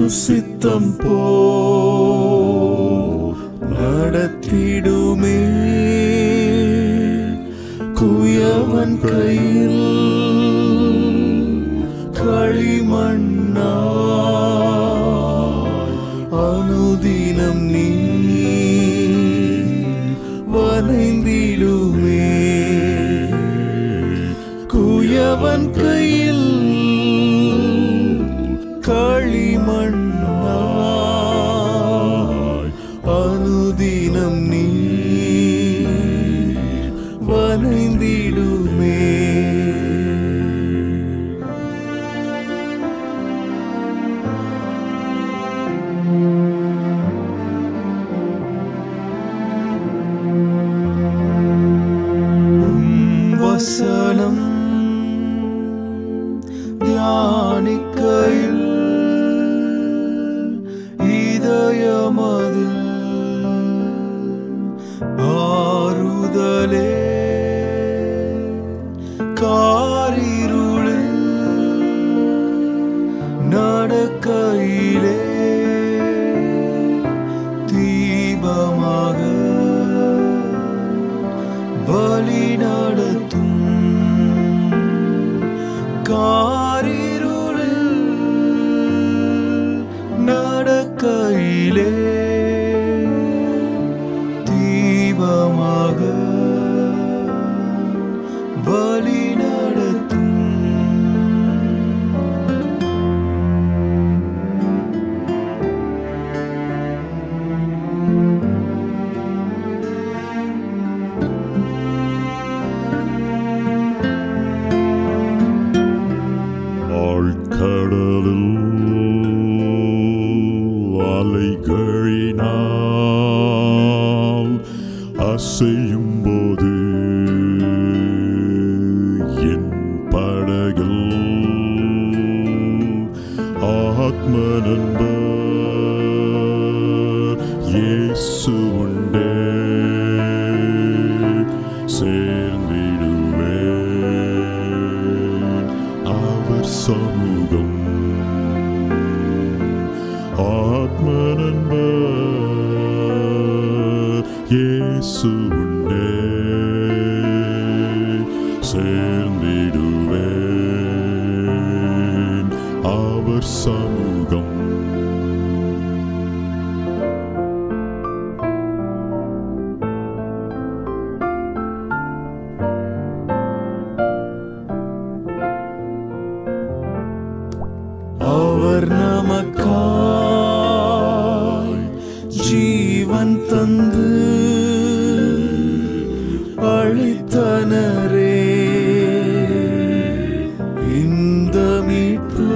சித்தம் போ நடத்திடுமே குயவன் கையில் களிமண்ணா அனுதினம் நீ வனைந்திடுமே குயவன் கையில் களிமண்ணா அனுதினம் நீ வனைந்திடுமே உம் வசனம் தியானிக்கையில் இதயமதில் ஆறுதலே காரிருளில் நடக்கையிலே தீபமாக வழி நடத்தும் காரிருளில் நடக்கையிலே தீபமாக வழி நடத்தும் ஆழ்கடலில் அலைகளினால் அசையும் போது என் படகில் ஆத்ம நண்பர் இயேசு உண்டே சேர்ந்திடுவேன் அவர் சமூகம் ஆத்ம நண்பர் இயேசு உண்டே சேர்ந்திடுவேன் அவர் சமூகம் அவர் நமக்காய் ஜீவன் தந்து அழித்தனரே இந்த மீட்பு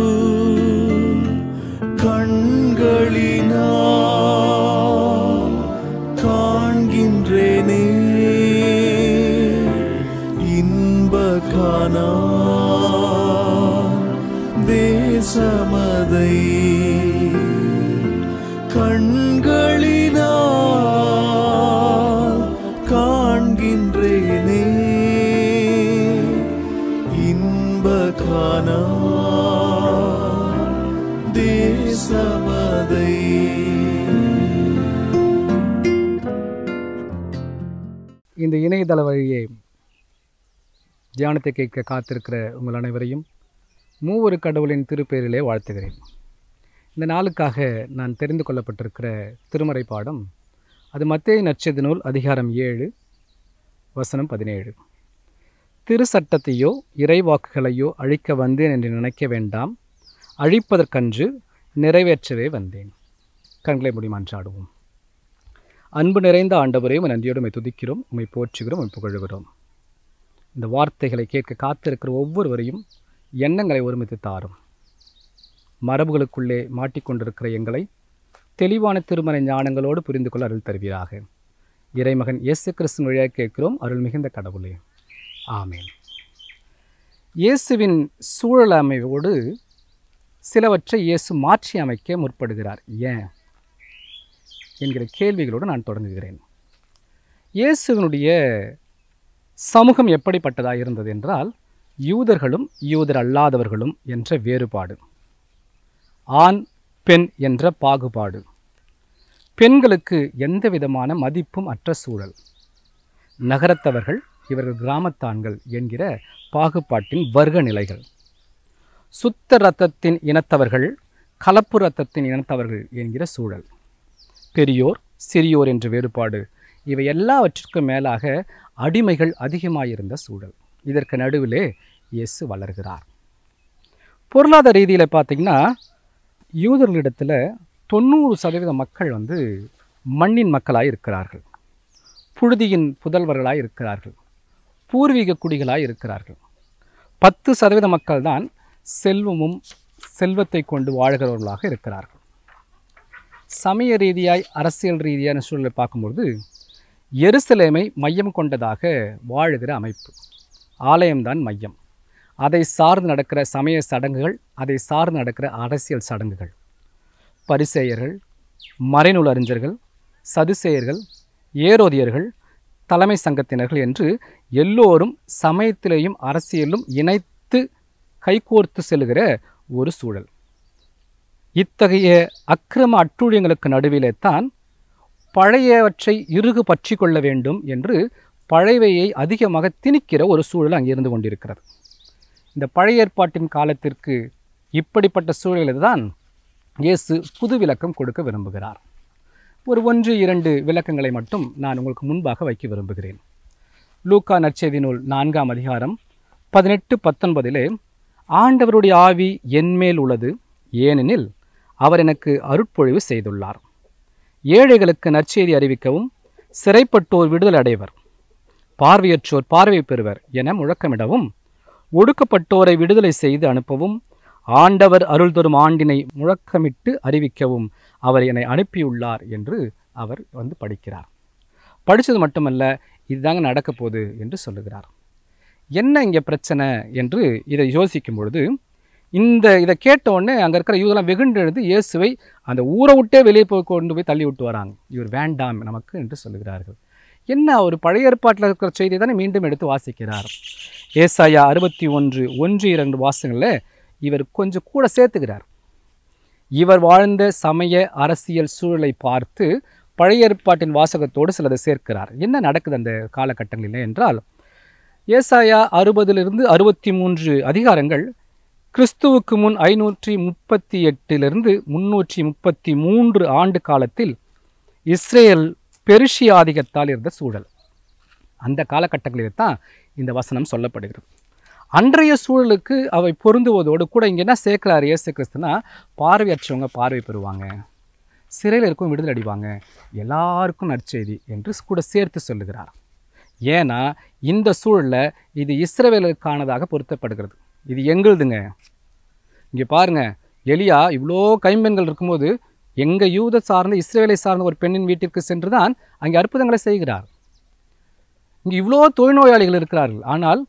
கண்களினால் காண்கின்றேனே இன்ப காணா தேசமதை கண்களினால் காண்கின்றேனே இன்ப காணா தேசமதை இந்த இணையதள வழியே தியானத்தை கேட்க காத்திருக்கிற உங்கள் அனைவரையும் மூவரு கடவுளின் திருப்பெயரிலே வாழ்த்துகிறேன் இந்த நாளுக்காக நான் தெரிந்து கொள்ளப்பட்டிருக்கிற திருமறை பாடம் அது மத்தேயு நற்செய்தி நூல் அதிகாரம் ஏழு வசனம் பதினேழு திருச்சட்டத்தையோ இறைவாக்குகளையோ அழிக்க வந்தேன் என்று நினைக்க வேண்டாம் அழிப்பதற்கன்று நிறைவேற்றவே வந்தேன் கண்களை மூடி மன்றாடுவோம் அன்பு நிறைந்த ஆண்டவரே உம்மை நன்றியோடு உம்மை துதிக்கிறோம் உம்மை போற்றுகிறோம் உம்மை புகழுகிறோம் இந்த வார்த்தைகளை கேட்க காத்திருக்கிற ஒவ்வொருவரையும் எண்ணங்களை ஒருமித்து தாரும் மரபுகளுக்குள்ளே மாட்டிக்கொண்டிருக்கிற எங்களை தெளிவான திருமறை ஞானங்களோடு புரிந்து கொள்ள அருள் தருவீராக இறைமகன் இயேசு கிறிஸ்துவின் வழியாக கேட்கிறோம் அருள் மிகுந்த கடவுளே ஆமென் இயேசுவின் சூழல் அமைவோடு சிலவற்றை இயேசு மாற்றி அமைக்க முற்படுகிறார் ஏன் என்கிற கேள்விகளோடு நான் தொடங்குகிறேன் இயேசுவினுடைய சமூகம் எப்படிப்பட்டதாக இருந்தது என்றால் யூதர்களும் யூதர் அல்லாதவர்களும் என்ற வேறுபாடு ஆண் பெண் என்ற பாகுபாடு பெண்களுக்கு எந்த விதமான மதிப்பும் அற்ற சூழல் நகரத்தவர்கள் இவர்கள் கிராமத்தான்கள் என்கிற பாகுபாட்டின் வர்க்க நிலைகள் சுத்த இரத்தத்தின் இனத்தவர்கள் கலப்பு இரத்தத்தின் இனத்தவர்கள் என்கிற சூழல் பெரியோர் சிறியோர் என்ற வேறுபாடு இவை எல்லாவற்றிற்கும் மேலாக அடிமைகள் அதிகமாயிருந்த சூழல் இதற்கு நடுவிலே இயேசு வளர்கிறார் பொருளாதார ரீதியில் பார்த்தீங்கன்னா யூதர்களிடத்தில் தொண்ணூறு சதவீத மக்கள் வந்து மண்ணின் மக்களாய் இருக்கிறார்கள் புழுதியின் புதல்வர்களாய் இருக்கிறார்கள் பூர்வீக குடிகளாய் இருக்கிறார்கள் பத்து சதவீத மக்கள் தான் செல்வமும் செல்வத்தை கொண்டு வாழ்கிறவர்களாக இருக்கிறார்கள் சமய ரீதியாய் அரசியல் ரீதியான சூழலை பார்க்கும்பொழுது எருசலேமை மையம் கொண்டதாக வாழுகிற அமைப்பு ஆலயம்தான் மையம் அதை சார்ந்து நடக்கிற சமய சடங்குகள் அதை சார்ந்து நடக்கிற அரசியல் சடங்குகள் பரிசேயர்கள் மறைநூல் அறிஞர்கள் சதுசேயர்கள் ஏரோதியர்கள் தலைமை சங்கத்தினர்கள் என்று எல்லோரும் சமயத்திலேயும் அரசியலும் இணைத்து கைகோர்த்து செல்கிற ஒரு சூழல் இத்தகைய அக்கிரம அட்டூழியங்களுக்கு நடுவிலே தான் பழையவற்றை இறுகு பற்றி கொள்ள வேண்டும் என்று பழையவையை அதிகமாக திணிக்கிற ஒரு சூழல் அங்கே இருந்து கொண்டிருக்கிறது இந்த பழைய ஏற்பாட்டின் காலத்திற்கு இப்படிப்பட்ட சூழலில் தான் இயேசு புது விளக்கம் கொடுக்க விரும்புகிறார் ஒரு ஒன்று இரண்டு விளக்கங்களை மட்டும் நான் உங்களுக்கு முன்பாக வைக்க விரும்புகிறேன் லூக்கா நற்செய்தி நூல் நான்காம் அதிகாரம் பதினெட்டு பத்தொன்பதிலே ஆண்டவருடைய ஆவி என்மேல் உள்ளது ஏனெனில் அவர் எனக்கு அருட்பொழிவு செய்துள்ளார் ஏழைகளுக்கு நற்செய்தி அறிவிக்கவும் சிறைப்பட்டோர் விடுதலை அடைவர் பார்வையற்றோர் பார்வை பெறுவர் என முழக்கமிடவும் ஒடுக்கப்பட்டோரை விடுதலை செய்து அனுப்பவும் ஆண்டவர் அருள் தரும் ஆண்டினை முழக்கமிட்டு அறிவிக்கவும் அவர் என்னை அனுப்பியுள்ளார் என்று அவர் வந்து படிக்கிறார் படித்தது மட்டுமல்ல இதுதாங்க நடக்க போகுது என்று சொல்லுகிறார் என்ன இங்கே பிரச்சனை என்று இதை யோசிக்கும் பொழுது இந்த இதை கேட்ட உடனே அங்கே இருக்கிற யூதெல்லாம் வெகுண்டு எழுந்து இயேசுவை அந்த ஊரை விட்டே வெளியே போய் கொண்டு போய் தள்ளி விட்டு வராங்க இவர் வேண்டாம் நமக்கு என்று சொல்லுகிறார்கள் என்ன ஒரு பழைய ஏற்பாட்டில் இருக்கிற செய்தி தானே மீண்டும் எடுத்து வாசிக்கிறார் ஏசாயா அறுபத்தி ஒன்று ஒன்று இரண்டு வாசங்களில் இவர் கொஞ்சம் கூட சேர்த்துக்கிறார் இவர் வாழ்ந்த சமய அரசியல் சூழலை பார்த்து பழைய ஏற்பாட்டின் வாசகத்தோடு சிலதை சேர்க்கிறார் என்ன நடக்குது அந்த காலகட்டங்களில் என்றால் ஏசாயா அறுபதிலிருந்து அறுபத்தி மூன்று அதிகாரங்கள் கிறிஸ்துவுக்கு முன் ஐநூற்றி முப்பத்தி எட்டிலிருந்து முன்னூற்றி முப்பத்தி மூன்று ஆண்டு காலத்தில் இஸ்ரேல் பெருஷிய ஆதிக்கத்தால் இருந்த சூழல் அந்த காலகட்டங்களில் தான் இந்த வசனம் சொல்லப்படுகிறது அன்றைய சூழலுக்கு அவை பொருந்துவதோடு கூட இங்கே என்ன சேர்க்கிறார் இயேசு கிறிஸ்துனா பார்வையற்றவங்க பார்வை பெறுவாங்க சிறையில் இருக்கும் விடுதலை அடிவாங்க எல்லாருக்கும் நற்செய்தி என்று கூட சேர்த்து சொல்லுகிறார் ஏன்னா இந்த சூழலில் இது இஸ்ரவேலுக்கானதாக பொருத்தப்படுகிறது இது எங்களுதுங்க இங்கே பாருங்க எலியா இவ்வளோ கைம்பெண்கள் இருக்கும்போது எங்கள் யூத சார்ந்த இஸ்ரேலை சார்ந்த ஒரு பெண்ணின் வீட்டிற்கு சென்று தான் அங்கே அற்புதங்களை செய்கிறார் இங்கே இவ்வளோ தொழில்நோயாளிகள் இருக்கிறார்கள் ஆனால்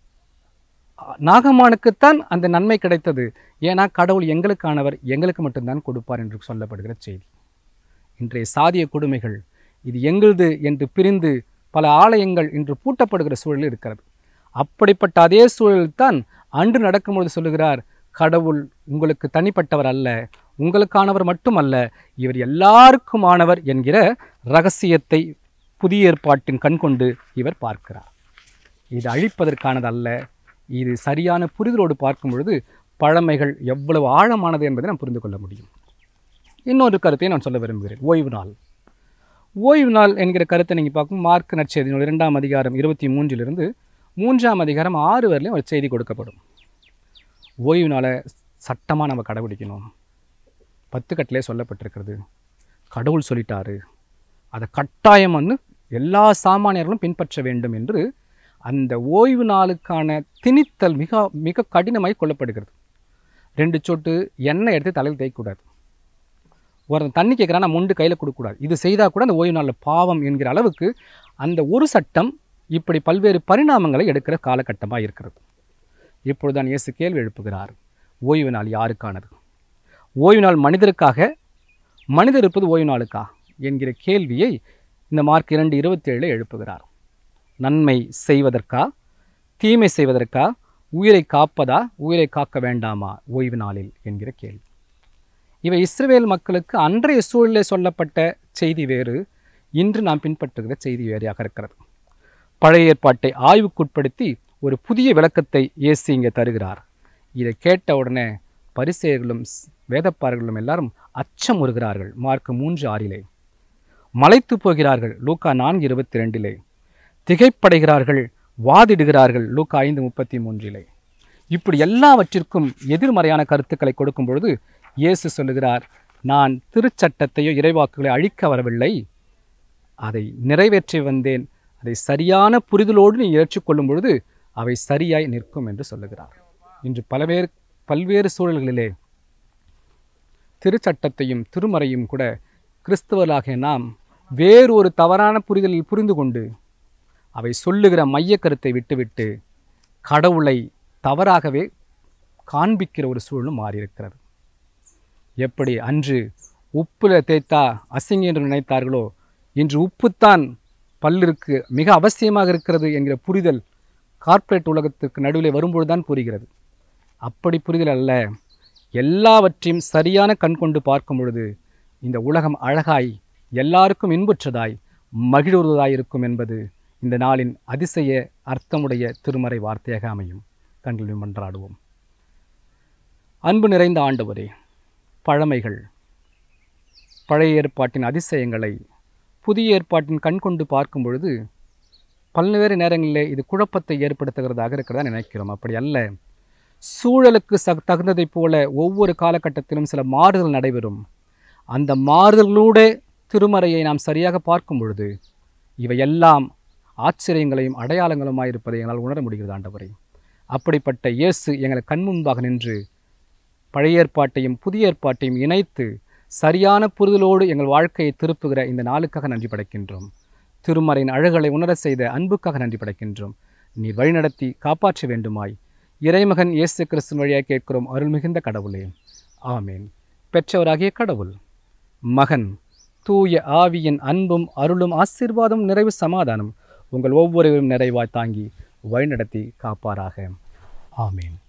நாகமானுக்குத்தான் அந்த நன்மை கிடைத்தது ஏன்னா கடவுள் எங்களுக்கானவர் எங்களுக்கு மட்டும்தான் கொடுப்பார் என்று சொல்லப்படுகிற செய்தி இன்றைய சாதிய கொடுமைகள் இது எங்களுது என்று பிரிந்து பல ஆலயங்கள் இன்று பூட்டப்படுகிற சூழல் இருக்கிறது அப்படிப்பட்ட அதே சூழலில் தான் அன்று நடக்கும்பொழுது சொல்லுகிறார் கடவுள் உங்களுக்கு தனிப்பட்டவர் அல்ல உங்களுக்கானவர் மட்டுமல்ல இவர் எல்லாருக்குமானவர் என்கிற ரகசியத்தை புதிய ஏற்பாட்டின் கண்கொண்டு இவர் பார்க்கிறார் இது அழிப்பதற்கானது அல்ல இது சரியான புரிதலோடு பார்க்கும் பொழுது பழமைகள் எவ்வளவு ஆழமானது என்பதை நாம் புரிந்து கொள்ள முடியும் இன்னொரு கருத்தை நான் சொல்ல விரும்புகிறேன் ஓய்வு நாள் ஓய்வு நாள் என்கிற கருத்தை நீங்கள் பார்க்கும் மார்க் நற்செய்தி நூல் இரண்டாம் அதிகாரம் இருபத்தி மூன்றிலிருந்து மூன்றாம் அதிகாரம் ஆறு வரலையும் ஒரு செய்தி கொடுக்கப்படும் ஓய்வு நாளை சட்டமாக நம்ம கடைபிடிக்கணும் பத்து கட்டிலே சொல்லப்பட்டிருக்கிறது கடவுள் சொல்லிட்டாரு அதை கட்டாயம் வந்து எல்லா சாமானியர்களும் பின்பற்ற வேண்டும் என்று அந்த ஓய்வு நாளுக்கான திணித்தல் மிக மிக கடினமாய் கொள்ளப்படுகிறது ரெண்டு சொட்டு எண்ணெய் எடுத்து தலையில் தேய்க்கக்கூடாது ஒருத்தன் தண்ணி கேட்குறான் முண்டு கையில் கொடுக்கக்கூடாது இது செய்தால் கூட அந்த ஓய்வு நாளில் பாவம் என்கிற அளவுக்கு அந்த ஒரு சட்டம் இப்படி பல்வேறு பரிணாமங்களை எடுக்கிற காலகட்டமாக இருக்கிறது இப்பொழுதுதான் இயேசு கேள்வி எழுப்புகிறார் ஓய்வு நாள் யாருக்கானது ஓய்வு நாள் மனிதருக்காக மனிதர் இருப்பது ஓய்வு நாளுக்கா என்கிற கேள்வியை இந்த மார்க் இரண்டு இருபத்தேழில் எழுப்புகிறார் நன்மை செய்வதற்கா தீமை செய்வதற்கா உயிரை காப்பதா உயிரை காக்க வேண்டாமா ஓய்வு நாளில் என்கிற கேள்வி இவை இஸ்ரவேல் மக்களுக்கு அன்றைய சூழலிலே சொல்லப்பட்ட செய்தி வேறு இன்று நாம் பின்பற்றுகிற செய்தி வேறையாக இருக்கிறது பழைய ஏற்பாட்டை ஆய்வுக்குட்படுத்தி ஒரு புதிய விளக்கத்தை இயேசு இங்கே தருகிறார் இதை கேட்ட உடனே பரிசேயர்களும் ஸ்- வேதப்பாரர்களும் எல்லாரும் அச்சம் உறுகிறார்கள் மார்க் மூன்று ஆறிலே மலைத்து போகிறார்கள் லூக்கா நான்கு இருபத்தி ரெண்டிலே திகைப்படைகிறார்கள் வாதிடுகிறார்கள் லூக்கா ஐந்து முப்பத்தி மூன்றிலே இப்படி எல்லாவற்றிற்கும் எதிர்மறையான கருத்துக்களை கொடுக்கும் பொழுது இயேசு சொல்லுகிறார் நான் திருச்சட்டத்தையோ இறைவாக்குகளை அழிக்க வரவில்லை அதை நிறைவேற்றி வந்தேன் அதை சரியான புரிதலோடு நீ ஏற்றுக்கொள்ளும் பொழுது அவை சரியாய் நிற்கும் என்று சொல்லுகிறார் இன்று பலவேறு பல்வேறு சூழல்களிலே திருச்சட்டத்தையும் திருமறையும் கூட கிறிஸ்தவர்களாகிய நாம் வேறு ஒரு தவறான புரிதலில் புரிந்து கொண்டு அவை சொல்லுகிற மையக் கருத்தை விட்டுவிட்டு கடவுளை தவறாகவே காண்பிக்கிற ஒரு சூழலும் மாறியிருக்கிறது எப்படி அன்று உப்புல தேய்த்தா அசிங்கம் என்று நினைத்தார்களோ இன்று உப்புத்தான் பல்லிற்கு மிக அவசியமாக இருக்கிறது என்கிற புரிதல் கார்ப்பரேட் உலகத்திற்கு நடுவிலே வரும்பொழுதுதான் புரிகிறது அப்படி புரிதல் அல்ல எல்லாவற்றையும் சரியான கண் கொண்டு பார்க்கும் பொழுது இந்த உலகம் அழகாய் எல்லாருக்கும் இன்புற்றதாய் மகிழ்வுறதாய் இருக்கும் என்பது இந்த நாளின் அதிசய அர்த்தமுடைய திருமறை வார்த்தையாக அமையும் கண்களில் மன்றாடுவோம் அன்பு நிறைந்த ஆண்டவரே பழமைகள் பழைய ஏற்பாட்டின் அதிசயங்களை புதிய ஏற்பாட்டின் கண் கொண்டு பார்க்கும் பொழுது பல்வேறு நேரங்களிலே இது குழப்பத்தை ஏற்படுத்துகிறதாக இருக்கிறதா நினைக்கிறோம் அப்படி அல்ல சூழலுக்கு ச தகுந்ததைப் போல ஒவ்வொரு காலகட்டத்திலும் சில மாறுதல் நடைபெறும் அந்த மாறுதல்களூட திருமறையை நாம் சரியாக பார்க்கும் பொழுது இவையெல்லாம் ஆச்சரியங்களையும் அடையாளங்களுமாய் இருப்பதை எங்களால் உணர முடிகிறது ஆண்டவரே அப்படிப்பட்ட இயேசு எங்களை கண் முன்பாக நின்று பழைய ஏற்பாட்டையும் புதிய ஏற்பாட்டையும் இணைத்து சரியான புரிதலோடு எங்கள் வாழ்க்கையை திருப்புகிற இந்த நாளுக்காக நன்றி படைக்கின்றோம் திருமறையின் அழகுகளை உணர செய்த அன்புக்காக நன்றி படைக்கின்றோம் நீர் வழிநடத்தி காப்பாற்ற வேண்டுமாய் இறைமகன் இயேசு கிறிஸ்துவின் வழியாக கேட்கிறோம் அருள் மிகுந்த கடவுளே ஆமேன் பெற்றவராகிய கடவுள் மகன் தூய ஆவியின் அன்பும் அருளும் ஆசீர்வாதம் நிறைவு சமாதானம் உங்கள் ஒவ்வொருவரும் நிறைவாய் தாங்கி வழிநடத்தி காப்பாராக ஆமேன்